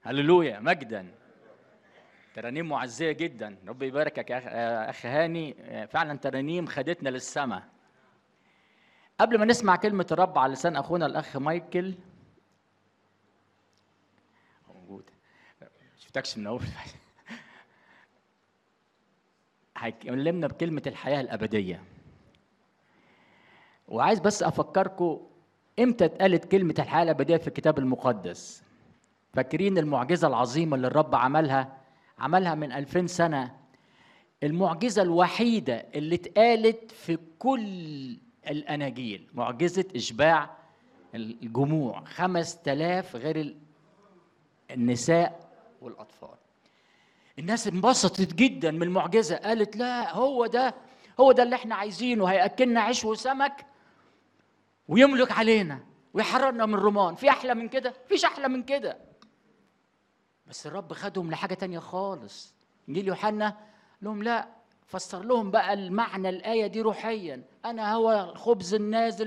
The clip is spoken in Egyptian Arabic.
هللويا مجدا ترانيم معزيه جدا رب يباركك يا أخ- يا اخ هاني فعلا ترانيم خدتنا للسماء قبل ما نسمع كلمه الرب على لسان اخونا الاخ مايكل موجود شفتكش من اول هيكلمنا بكلمه الحياه الابديه وعايز بس افكركم امتى اتقالت كلمه الحياه الابديه في الكتاب المقدس فاكرين المعجزه العظيمه اللي الرب عملها عملها من 2000 سنه المعجزه الوحيده اللي اتقالت في كل الاناجيل معجزه اشباع الجموع خمس تلاف غير ال- النساء والاطفال الناس انبسطت جدا من المعجزه قالت لا هو ده هو ده اللي احنا عايزينه هياكلنا عيش وسمك ويملك علينا ويحررنا من الرمان في احلى من كده فيش احلى من كده بس الرب خدهم لحاجه تانية خالص انجيل يوحنا لهم لا فسر لهم بقى المعنى الايه دي روحيا انا هو الخبز النازل